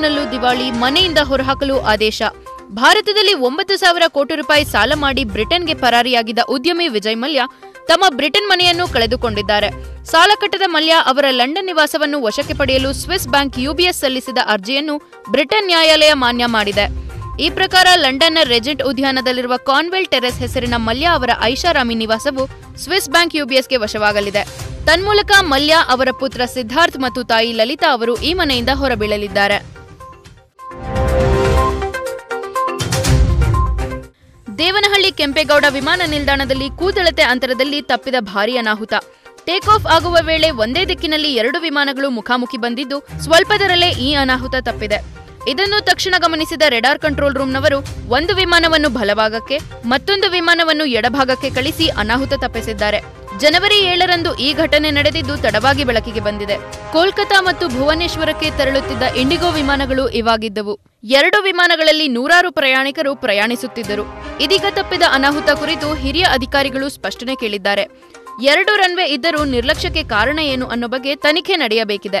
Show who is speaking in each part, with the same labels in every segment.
Speaker 1: ಬೆಂಗಳೂರಿನಲ್ಲೂ ದಿವಾಳಿ ಮನೆಯಿಂದ ಹೊರಹಾಕಲು ಆದೇಶ ಭಾರತದಲ್ಲಿ ಒಂಬತ್ತು ಸಾವಿರ ಕೋಟಿ ರೂಪಾಯಿ ಸಾಲ ಮಾಡಿ ಬ್ರಿಟನ್ಗೆ ಪರಾರಿಯಾಗಿದ್ದ ಉದ್ಯಮಿ ವಿಜಯ್ ಮಲ್ಯ ತಮ್ಮ ಬ್ರಿಟನ್ ಮನೆಯನ್ನು ಕಳೆದುಕೊಂಡಿದ್ದಾರೆ ಸಾಲ ಕಟ್ಟದ ಮಲ್ಯ ಅವರ ಲಂಡನ್ ನಿವಾಸವನ್ನು ವಶಕ್ಕೆ ಪಡೆಯಲು ಸ್ವಿಸ್ ಬ್ಯಾಂಕ್ ಯುಬಿಎಸ್ ಸಲ್ಲಿಸಿದ ಅರ್ಜಿಯನ್ನು ಬ್ರಿಟನ್ ನ್ಯಾಯಾಲಯ ಮಾನ್ಯ ಮಾಡಿದೆ ಈ ಪ್ರಕಾರ ಲಂಡನ್ನ ರೆಜೆಂಟ್ ಉದ್ಯಾನದಲ್ಲಿರುವ ಕಾನ್ವೆಲ್ ಟೆರೆಸ್ ಹೆಸರಿನ ಮಲ್ಯ ಅವರ ಐಷಾರಾಮಿ ನಿವಾಸವು ಸ್ವಿಸ್ ಬ್ಯಾಂಕ್ ಯುಬಿಎಸ್ಗೆ ವಶವಾಗಲಿದೆ ತನ್ಮೂಲಕ ಮಲ್ಯ ಅವರ ಪುತ್ರ ಸಿದ್ಧಾರ್ಥ್ ಮತ್ತು ತಾಯಿ ಲಲಿತಾ ಅವರು ಈ ಮನೆಯಿಂದ ಹೊರಬೀಳಲಿದ್ದಾರೆ ದೇವನಹಳ್ಳಿ ಕೆಂಪೇಗೌಡ ವಿಮಾನ ನಿಲ್ದಾಣದಲ್ಲಿ ಕೂದಳತೆ ಅಂತರದಲ್ಲಿ ತಪ್ಪಿದ ಭಾರೀ ಅನಾಹುತ ಟೇಕ್ ಆಫ್ ಆಗುವ ವೇಳೆ ಒಂದೇ ದಿಕ್ಕಿನಲ್ಲಿ ಎರಡು ವಿಮಾನಗಳು ಮುಖಾಮುಖಿ ಬಂದಿದ್ದು ಸ್ವಲ್ಪದರಲ್ಲೇ ಈ ಅನಾಹುತ ತಪ್ಪಿದೆ ಇದನ್ನು ತಕ್ಷಣ ಗಮನಿಸಿದ ರೆಡಾರ್ ಕಂಟ್ರೋಲ್ ರೂಮ್ನವರು ಒಂದು ವಿಮಾನವನ್ನು ಬಲಭಾಗಕ್ಕೆ ಮತ್ತೊಂದು ವಿಮಾನವನ್ನು ಎಡಭಾಗಕ್ಕೆ ಕಳಿಸಿ ಅನಾಹುತ ತಪ್ಪಿಸಿದ್ದಾರೆ ಜನವರಿ ಏಳರಂದು ಈ ಘಟನೆ ನಡೆದಿದ್ದು ತಡವಾಗಿ ಬೆಳಕಿಗೆ ಬಂದಿದೆ ಕೋಲ್ಕತಾ ಮತ್ತು ಭುವನೇಶ್ವರಕ್ಕೆ ತೆರಳುತ್ತಿದ್ದ ಇಂಡಿಗೋ ವಿಮಾನಗಳು ಇವಾಗಿದ್ದವು ಎರಡು ವಿಮಾನಗಳಲ್ಲಿ ನೂರಾರು ಪ್ರಯಾಣಿಕರು ಪ್ರಯಾಣಿಸುತ್ತಿದ್ದರು ಇದೀಗ ತಪ್ಪಿದ ಅನಾಹುತ ಕುರಿತು ಹಿರಿಯ ಅಧಿಕಾರಿಗಳು ಸ್ಪಷ್ಟನೆ ಕೇಳಿದ್ದಾರೆ ಎರಡು ರನ್ವೇ ಇದ್ದರೂ ನಿರ್ಲಕ್ಷ್ಯಕ್ಕೆ ಕಾರಣ ಏನು ಅನ್ನೋ ಬಗ್ಗೆ ತನಿಖೆ ನಡೆಯಬೇಕಿದೆ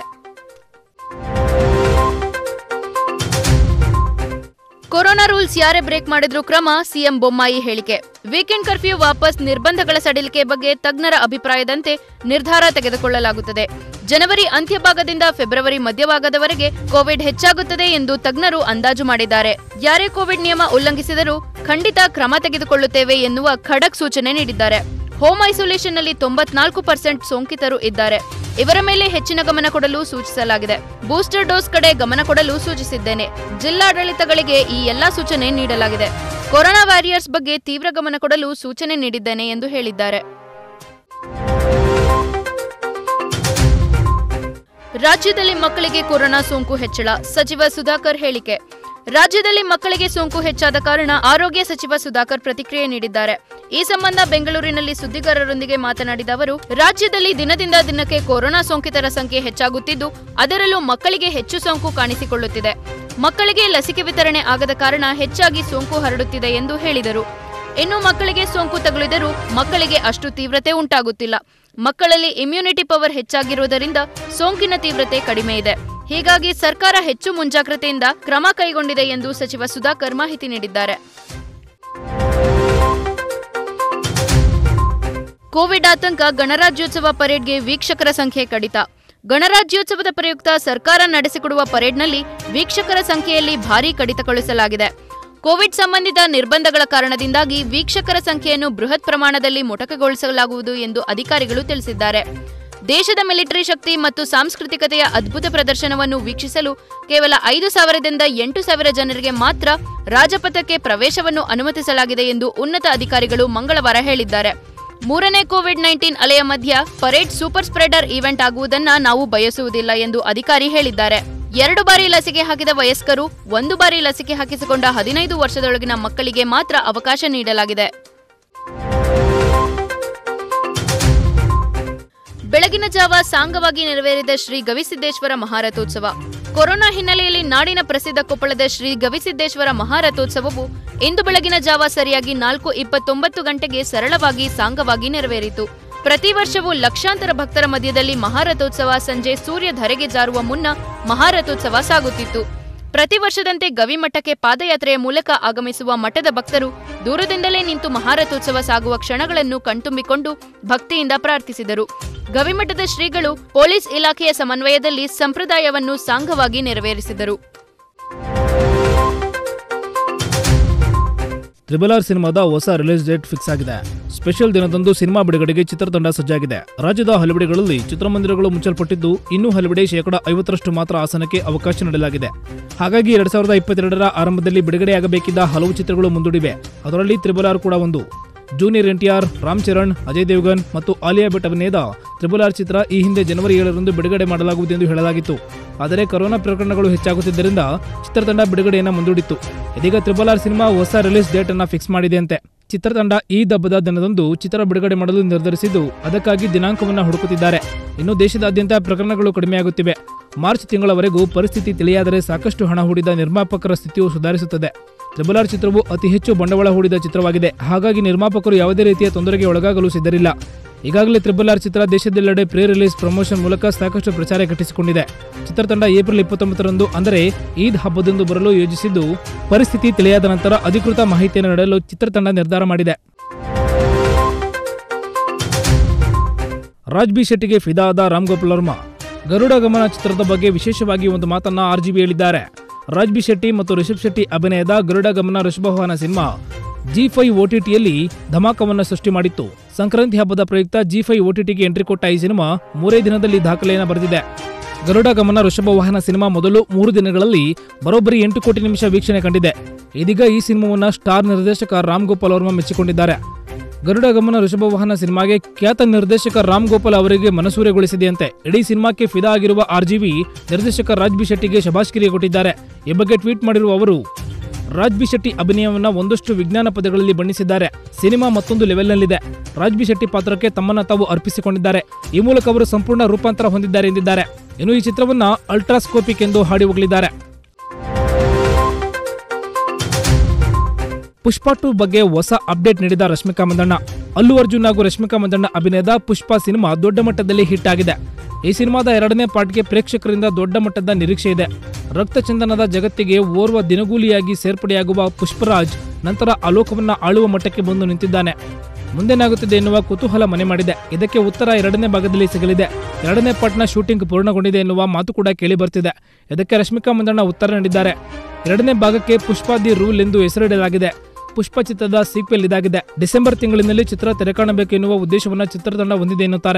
Speaker 1: ಕೊರೋನಾ ರೂಲ್ಸ್ ಯಾರೇ ಬ್ರೇಕ್ ಮಾಡಿದ್ರು ಕ್ರಮ ಸಿಎಂ ಬೊಮ್ಮಾಯಿ ಹೇಳಿಕೆ ವೀಕೆಂಡ್ ಕರ್ಫ್ಯೂ ವಾಪಸ್ ನಿರ್ಬಂಧಗಳ ಸಡಿಲಿಕೆ ಬಗ್ಗೆ ತಜ್ಞರ ಅಭಿಪ್ರಾಯದಂತೆ ನಿರ್ಧಾರ ತೆಗೆದುಕೊಳ್ಳಲಾಗುತ್ತದೆ ಜನವರಿ ಅಂತ್ಯಭಾಗದಿಂದ ಫೆಬ್ರವರಿ ಮಧ್ಯಭಾಗದವರೆಗೆ ಕೋವಿಡ್ ಹೆಚ್ಚಾಗುತ್ತದೆ ಎಂದು ತಜ್ಞರು ಅಂದಾಜು ಮಾಡಿದ್ದಾರೆ ಯಾರೇ ಕೋವಿಡ್ ನಿಯಮ ಉಲ್ಲಂಘಿಸಿದರೂ ಖಂಡಿತ ಕ್ರಮ ತೆಗೆದುಕೊಳ್ಳುತ್ತೇವೆ ಎನ್ನುವ ಖಡಕ್ ಸೂಚನೆ ನೀಡಿದ್ದಾರೆ ಹೋಮ್ ಐಸೋಲೇಷನ್ನಲ್ಲಿ ತೊಂಬತ್ನಾಲ್ಕು ಪರ್ಸೆಂಟ್ ಸೋಂಕಿತರು ಇದ್ದಾರೆ ಇವರ ಮೇಲೆ ಹೆಚ್ಚಿನ ಗಮನ ಕೊಡಲು ಸೂಚಿಸಲಾಗಿದೆ ಬೂಸ್ಟರ್ ಡೋಸ್ ಕಡೆ ಗಮನ ಕೊಡಲು ಸೂಚಿಸಿದ್ದೇನೆ ಜಿಲ್ಲಾಡಳಿತಗಳಿಗೆ ಈ ಎಲ್ಲಾ ಸೂಚನೆ ನೀಡಲಾಗಿದೆ ಕೊರೋನಾ ವಾರಿಯರ್ಸ್ ಬಗ್ಗೆ ತೀವ್ರ ಗಮನ ಕೊಡಲು ಸೂಚನೆ ನೀಡಿದ್ದೇನೆ ಎಂದು ಹೇಳಿದ್ದಾರೆ ರಾಜ್ಯದಲ್ಲಿ ಮಕ್ಕಳಿಗೆ ಕೊರೋನಾ ಸೋಂಕು ಹೆಚ್ಚಳ ಸಚಿವ ಸುಧಾಕರ್ ಹೇಳಿಕೆ ರಾಜ್ಯದಲ್ಲಿ ಮಕ್ಕಳಿಗೆ ಸೋಂಕು ಹೆಚ್ಚಾದ ಕಾರಣ ಆರೋಗ್ಯ ಸಚಿವ ಸುಧಾಕರ್ ಪ್ರತಿಕ್ರಿಯೆ ನೀಡಿದ್ದಾರೆ ಈ ಸಂಬಂಧ ಬೆಂಗಳೂರಿನಲ್ಲಿ ಸುದ್ದಿಗಾರರೊಂದಿಗೆ ಮಾತನಾಡಿದ ಅವರು ರಾಜ್ಯದಲ್ಲಿ ದಿನದಿಂದ ದಿನಕ್ಕೆ ಕೊರೋನಾ ಸೋಂಕಿತರ ಸಂಖ್ಯೆ ಹೆಚ್ಚಾಗುತ್ತಿದ್ದು ಅದರಲ್ಲೂ ಮಕ್ಕಳಿಗೆ ಹೆಚ್ಚು ಸೋಂಕು ಕಾಣಿಸಿಕೊಳ್ಳುತ್ತಿದೆ ಮಕ್ಕಳಿಗೆ ಲಸಿಕೆ ವಿತರಣೆ ಆಗದ ಕಾರಣ ಹೆಚ್ಚಾಗಿ ಸೋಂಕು ಹರಡುತ್ತಿದೆ ಎಂದು ಹೇಳಿದರು ಇನ್ನು ಮಕ್ಕಳಿಗೆ ಸೋಂಕು ತಗುಲಿದರೂ ಮಕ್ಕಳಿಗೆ ಅಷ್ಟು ತೀವ್ರತೆ ಉಂಟಾಗುತ್ತಿಲ್ಲ ಮಕ್ಕಳಲ್ಲಿ ಇಮ್ಯುನಿಟಿ ಪವರ್ ಹೆಚ್ಚಾಗಿರುವುದರಿಂದ ಸೋಂಕಿನ ತೀವ್ರತೆ ಕಡಿಮೆ ಇದೆ ಹೀಗಾಗಿ ಸರ್ಕಾರ ಹೆಚ್ಚು ಮುಂಜಾಗ್ರತೆಯಿಂದ ಕ್ರಮ ಕೈಗೊಂಡಿದೆ ಎಂದು ಸಚಿವ ಸುಧಾಕರ್ ಮಾಹಿತಿ ನೀಡಿದ್ದಾರೆ ಕೋವಿಡ್ ಆತಂಕ ಗಣರಾಜ್ಯೋತ್ಸವ ಪರೇಡ್ಗೆ ವೀಕ್ಷಕರ ಸಂಖ್ಯೆ ಕಡಿತ ಗಣರಾಜ್ಯೋತ್ಸವದ ಪ್ರಯುಕ್ತ ಸರ್ಕಾರ ನಡೆಸಿಕೊಡುವ ಪರೇಡ್ನಲ್ಲಿ ವೀಕ್ಷಕರ ಸಂಖ್ಯೆಯಲ್ಲಿ ಭಾರೀ ಕಡಿತಗೊಳಿಸಲಾಗಿದೆ ಕೋವಿಡ್ ಸಂಬಂಧಿತ ನಿರ್ಬಂಧಗಳ ಕಾರಣದಿಂದಾಗಿ ವೀಕ್ಷಕರ ಸಂಖ್ಯೆಯನ್ನು ಬೃಹತ್ ಪ್ರಮಾಣದಲ್ಲಿ ಮೊಟಕುಗೊಳಿಸಲಾಗುವುದು ಎಂದು ಅಧಿಕಾರಿಗಳು ತಿಳಿಸಿದ್ದಾರೆ ದೇಶದ ಮಿಲಿಟರಿ ಶಕ್ತಿ ಮತ್ತು ಸಾಂಸ್ಕೃತಿಕತೆಯ ಅದ್ಭುತ ಪ್ರದರ್ಶನವನ್ನು ವೀಕ್ಷಿಸಲು ಕೇವಲ ಐದು ಸಾವಿರದಿಂದ ಎಂಟು ಸಾವಿರ ಜನರಿಗೆ ಮಾತ್ರ ರಾಜಪಥಕ್ಕೆ ಪ್ರವೇಶವನ್ನು ಅನುಮತಿಸಲಾಗಿದೆ ಎಂದು ಉನ್ನತ ಅಧಿಕಾರಿಗಳು ಮಂಗಳವಾರ ಹೇಳಿದ್ದಾರೆ ಮೂರನೇ ಕೋವಿಡ್ ನೈನ್ಟೀನ್ ಅಲೆಯ ಮಧ್ಯ ಪರೇಡ್ ಸೂಪರ್ ಸ್ಪ್ರೆಡರ್ ಈವೆಂಟ್ ಆಗುವುದನ್ನ ನಾವು ಬಯಸುವುದಿಲ್ಲ ಎಂದು ಅಧಿಕಾರಿ ಹೇಳಿದ್ದಾರೆ ಎರಡು ಬಾರಿ ಲಸಿಕೆ ಹಾಕಿದ ವಯಸ್ಕರು ಒಂದು ಬಾರಿ ಲಸಿಕೆ ಹಾಕಿಸಿಕೊಂಡ ಹದಿನೈದು ವರ್ಷದೊಳಗಿನ ಮಕ್ಕಳಿಗೆ ಮಾತ್ರ ಅವಕಾಶ ನೀಡಲಾಗಿದೆ ಬೆಳಗಿನ ಜಾವ ಸಾಂಗವಾಗಿ ನೆರವೇರಿದ ಶ್ರೀ ಗವಿಸಿದ್ದೇಶ್ವರ ಮಹಾರಥೋತ್ಸವ ಕೊರೋನಾ ಹಿನ್ನೆಲೆಯಲ್ಲಿ ನಾಡಿನ ಪ್ರಸಿದ್ಧ ಕೊಪ್ಪಳದ ಶ್ರೀ ಗವಿಸಿದ್ದೇಶ್ವರ ಮಹಾರಥೋತ್ಸವವು ಇಂದು ಬೆಳಗಿನ ಜಾವ ಸರಿಯಾಗಿ ನಾಲ್ಕು ಇಪ್ಪತ್ತೊಂಬತ್ತು ಗಂಟೆಗೆ ಸರಳವಾಗಿ ಸಾಂಗವಾಗಿ ನೆರವೇರಿತು ಪ್ರತಿ ವರ್ಷವೂ ಲಕ್ಷಾಂತರ ಭಕ್ತರ ಮಧ್ಯದಲ್ಲಿ ಮಹಾರಥೋತ್ಸವ ಸಂಜೆ ಸೂರ್ಯ ಧರೆಗೆ ಜಾರುವ ಮುನ್ನ ಮಹಾರಥೋತ್ಸವ ಸಾಗುತ್ತಿತ್ತು ಪ್ರತಿ ವರ್ಷದಂತೆ ಗವಿಮಠಕ್ಕೆ ಪಾದಯಾತ್ರೆಯ ಮೂಲಕ ಆಗಮಿಸುವ ಮಠದ ಭಕ್ತರು ದೂರದಿಂದಲೇ ನಿಂತು ಮಹಾರಥೋತ್ಸವ ಸಾಗುವ ಕ್ಷಣಗಳನ್ನು ಕಣ್ತುಂಬಿಕೊಂಡು ಭಕ್ತಿಯಿಂದ ಪ್ರಾರ್ಥಿಸಿದರು ಗವಿಮಠದ ಶ್ರೀಗಳು ಪೊಲೀಸ್ ಇಲಾಖೆಯ ಸಮನ್ವಯದಲ್ಲಿ ಸಂಪ್ರದಾಯವನ್ನು ಸಾಂಗವಾಗಿ ನೆರವೇರಿಸಿದರು
Speaker 2: ತ್ರಿಬಲ್ ಆರ್ ಸಿನಿಮಾದ ಹೊಸ ರಿಲೀಸ್ ಡೇಟ್ ಫಿಕ್ಸ್ ಆಗಿದೆ ಸ್ಪೆಷಲ್ ದಿನದಂದು ಸಿನಿಮಾ ಬಿಡುಗಡೆಗೆ ಚಿತ್ರತಂಡ ಸಜ್ಜಾಗಿದೆ ರಾಜ್ಯದ ಹಲವೆಡೆಗಳಲ್ಲಿ ಚಿತ್ರಮಂದಿರಗಳು ಮುಚ್ಚಲ್ಪಟ್ಟಿದ್ದು ಇನ್ನೂ ಹಲವೆಡೆ ಶೇಕಡ ಐವತ್ತರಷ್ಟು ಮಾತ್ರ ಆಸನಕ್ಕೆ ಅವಕಾಶ ನೀಡಲಾಗಿದೆ ಹಾಗಾಗಿ ಎರಡ್ ಸಾವಿರದ ಇಪ್ಪತ್ತೆರಡರ ಆರಂಭದಲ್ಲಿ ಬಿಡುಗಡೆಯಾಗಬೇಕಿದ್ದ ಹಲವು ಚಿತ್ರಗಳು ಮುಂದೂಡಿವೆ ಅದರಲ್ಲಿ ತ್ರಿಬಲ್ ಆರ್ ಕೂಡ ಒಂದು ಜೂನಿಯರ್ ಎನ್ಟಿಆರ್ ರಾಮ್ ಚರಣ್ ಅಜಯ್ ದೇವ್ಗನ್ ಮತ್ತು ಆಲಿಯಾ ಭಟ್ ಅಭಿನಯದ ತ್ರಿಬಲ್ ಆರ್ ಚಿತ್ರ ಈ ಹಿಂದೆ ಜನವರಿ ಏಳರಂದು ಬಿಡುಗಡೆ ಮಾಡಲಾಗುವುದೆಂದು ಹೇಳಲಾಗಿತ್ತು ಆದರೆ ಕೊರೋನಾ ಪ್ರಕರಣಗಳು ಹೆಚ್ಚಾಗುತ್ತಿದ್ದರಿಂದ ಚಿತ್ರತಂಡ ಬಿಡುಗಡೆಯನ್ನ ಮುಂದೂಡಿತ್ತು ಇದೀಗ ತ್ರಿಬಲ್ ಆರ್ ಸಿನಿಮಾ ಹೊಸ ರಿಲೀಸ್ ಡೇಟ್ ಅನ್ನ ಫಿಕ್ಸ್ ಮಾಡಿದೆಯಂತೆ ಚಿತ್ರತಂಡ ಈ ಹಬ್ಬದ ದಿನದಂದು ಚಿತ್ರ ಬಿಡುಗಡೆ ಮಾಡಲು ನಿರ್ಧರಿಸಿದ್ದು ಅದಕ್ಕಾಗಿ ದಿನಾಂಕವನ್ನ ಹುಡುಕುತ್ತಿದ್ದಾರೆ ಇನ್ನು ದೇಶದಾದ್ಯಂತ ಪ್ರಕರಣಗಳು ಕಡಿಮೆಯಾಗುತ್ತಿವೆ ಮಾರ್ಚ್ ತಿಂಗಳವರೆಗೂ ಪರಿಸ್ಥಿತಿ ತಿಳಿಯಾದರೆ ಸಾಕಷ್ಟು ಹಣ ಹೂಡಿದ ನಿರ್ಮಾಪಕರ ಸ್ಥಿತಿಯು ಸುಧಾರಿಸುತ್ತದೆ ತ್ರಿಬಲ್ ಆರ್ ಚಿತ್ರವು ಅತಿ ಹೆಚ್ಚು ಬಂಡವಾಳ ಹೂಡಿದ ಚಿತ್ರವಾಗಿದೆ ಹಾಗಾಗಿ ನಿರ್ಮಾಪಕರು ಯಾವುದೇ ರೀತಿಯ ತೊಂದರೆಗೆ ಒಳಗಾಗಲು ಸಿದ್ಧರಿಲ್ಲ ಈಗಾಗಲೇ ತ್ರಿಬಲ್ ಆರ್ ಚಿತ್ರ ದೇಶದೆಲ್ಲೆಡೆ ಪ್ರೀ ರಿಲೀಸ್ ಪ್ರಮೋಷನ್ ಮೂಲಕ ಸಾಕಷ್ಟು ಪ್ರಚಾರ ಘಟಿಸಿಕೊಂಡಿದೆ ಚಿತ್ರತಂಡ ಏಪ್ರಿಲ್ ಇಪ್ಪತ್ತೊಂಬತ್ತರಂದು ಅಂದರೆ ಈದ್ ಹಬ್ಬದಂದು ಬರಲು ಯೋಜಿಸಿದ್ದು ಪರಿಸ್ಥಿತಿ ತಿಳಿಯಾದ ನಂತರ ಅಧಿಕೃತ ಮಾಹಿತಿಯನ್ನು ನೀಡಲು ಚಿತ್ರತಂಡ ನಿರ್ಧಾರ ಮಾಡಿದೆ ರಾಜ್ ಬಿ ಶೆಟ್ಟಿಗೆ ಫಿದಾ ಆದ ರಾಮ್ ಗೋಪಾಲ್ ವರ್ಮಾ ಗರುಡ ಗಮನ ಚಿತ್ರದ ಬಗ್ಗೆ ವಿಶೇಷವಾಗಿ ಒಂದು ಮಾತನ್ನ ಆರ್ಜಿಬಿ ಹೇಳಿದ್ದಾರೆ ರಾಜ್ ಬಿ ಶೆಟ್ಟಿ ಮತ್ತು ರಿಷಬ್ ಶೆಟ್ಟಿ ಅಭಿನಯದ ಗರುಡ ಗಮನ ಋಷಭವಾಹನ ಸಿನಿಮಾ ಜಿ ಫೈವ್ ಓಟಿಟಿಯಲ್ಲಿ ಧಮಾಕವನ್ನು ಸೃಷ್ಟಿ ಮಾಡಿತ್ತು ಸಂಕ್ರಾಂತಿ ಹಬ್ಬದ ಪ್ರಯುಕ್ತ ಜಿ ಫೈವ್ ಓಟಿಟಿಗೆ ಎಂಟ್ರಿ ಕೊಟ್ಟ ಈ ಸಿನಿಮಾ ಮೂರೇ ದಿನದಲ್ಲಿ ದಾಖಲೆಯನ್ನು ಬರೆದಿದೆ ಗರುಡ ಗಮನ ಋಷಭ ವಾಹನ ಸಿನಿಮಾ ಮೊದಲು ಮೂರು ದಿನಗಳಲ್ಲಿ ಬರೋಬ್ಬರಿ ಎಂಟು ಕೋಟಿ ನಿಮಿಷ ವೀಕ್ಷಣೆ ಕಂಡಿದೆ ಇದೀಗ ಈ ಸಿನಿಮಾವನ್ನ ಸ್ಟಾರ್ ನಿರ್ದೇಶಕ ರಾಮ್ ಗೋಪಾಲ್ ವರ್ಮಾ ಮೆಚ್ಚಿಕೊಂಡಿದ್ದಾರೆ ಗರುಡ ಗಮನ ಋಷಭ ವಾಹನ ಸಿನಿಮಾಗೆ ಖ್ಯಾತ ನಿರ್ದೇಶಕ ರಾಮ್ ಗೋಪಾಲ್ ಅವರಿಗೆ ಮನಸೂರೆಗೊಳಿಸಿದೆಯಂತೆ ಇಡೀ ಸಿನಿಮಾಕ್ಕೆ ಫಿದಾ ಆಗಿರುವ ಆರ್ಜಿವಿ ನಿರ್ದೇಶಕ ರಾಜ್ ಬಿ ಶೆಟ್ಟಿಗೆ ಶಬಾಷ್ಕಿರಿ ಕೊಟ್ಟಿದ್ದಾರೆ ಈ ಬಗ್ಗೆ ಟ್ವೀಟ್ ಮಾಡಿರುವ ಅವರು ರಾಜ್ ಬಿ ಶೆಟ್ಟಿ ಅಭಿನಯವನ್ನ ಒಂದಷ್ಟು ವಿಜ್ಞಾನ ಪದಗಳಲ್ಲಿ ಬಣ್ಣಿಸಿದ್ದಾರೆ ಸಿನಿಮಾ ಮತ್ತೊಂದು ಲೆವೆಲ್ನಲ್ಲಿದೆ ರಾಜ್ ಬಿ ಶೆಟ್ಟಿ ಪಾತ್ರಕ್ಕೆ ತಮ್ಮನ್ನ ತಾವು ಅರ್ಪಿಸಿಕೊಂಡಿದ್ದಾರೆ ಈ ಮೂಲಕ ಅವರು ಸಂಪೂರ್ಣ ರೂಪಾಂತರ ಹೊಂದಿದ್ದಾರೆ ಎಂದಿದ್ದಾರೆ ಇನ್ನು ಈ ಚಿತ್ರವನ್ನ ಅಲ್ಟ್ರಾಸ್ಕೋಪಿಕ್ ಎಂದು ಹಾಡಿ ಹೋಗಲಿದ್ದಾರೆ ಪುಷ್ಪ ಟು ಬಗ್ಗೆ ಹೊಸ ಅಪ್ಡೇಟ್ ನೀಡಿದ ರಶ್ಮಿಕಾ ಮಂದಣ್ಣ ಅಲ್ಲು ಅರ್ಜುನ್ ಹಾಗೂ ರಶ್ಮಿಕಾ ಮಂದಣ್ಣ ಅಭಿನಯದ ಪುಷ್ಪ ಸಿನಿಮಾ ದೊಡ್ಡ ಮಟ್ಟದಲ್ಲಿ ಹಿಟ್ ಆಗಿದೆ ಈ ಸಿನಿಮಾದ ಎರಡನೇ ಪಾರ್ಟ್ಗೆ ಪ್ರೇಕ್ಷಕರಿಂದ ದೊಡ್ಡ ಮಟ್ಟದ ನಿರೀಕ್ಷೆ ಇದೆ ರಕ್ತಚಂದನದ ಜಗತ್ತಿಗೆ ಓರ್ವ ದಿನಗೂಲಿಯಾಗಿ ಸೇರ್ಪಡೆಯಾಗುವ ಪುಷ್ಪರಾಜ್ ನಂತರ ಅಲೋಕವನ್ನ ಆಳುವ ಮಟ್ಟಕ್ಕೆ ಬಂದು ನಿಂತಿದ್ದಾನೆ ಮುಂದೇನಾಗುತ್ತದೆ ಎನ್ನುವ ಕುತೂಹಲ ಮನೆ ಮಾಡಿದೆ ಇದಕ್ಕೆ ಉತ್ತರ ಎರಡನೇ ಭಾಗದಲ್ಲಿ ಸಿಗಲಿದೆ ಎರಡನೇ ಪಾರ್ಟ್ನ ಶೂಟಿಂಗ್ ಪೂರ್ಣಗೊಂಡಿದೆ ಎನ್ನುವ ಮಾತು ಕೂಡ ಕೇಳಿ ಬರ್ತಿದೆ ಇದಕ್ಕೆ ರಶ್ಮಿಕಾ ಮಂದಣ್ಣ ಉತ್ತರ ನೀಡಿದ್ದಾರೆ ಎರಡನೇ ಭಾಗಕ್ಕೆ ಪುಷ್ಪ ದಿ ರೂಲ್ ಎಂದು ಹೆಸರಿಡಲಾಗಿದೆ ಪುಷ್ಪ ಚಿತ್ರದ ಸೀಕ್ವೆಲ್ ಇದಾಗಿದೆ ಡಿಸೆಂಬರ್ ತಿಂಗಳಿನಲ್ಲಿ ಚಿತ್ರ ತೆರೆಕಾಣಬೇಕು ಎನ್ನುವ ಉದ್ದೇಶವನ್ನು ಚಿತ್ರತಂಡ ಹೊಂದಿದೆ ಎನ್ನುತ್ತಾರೆ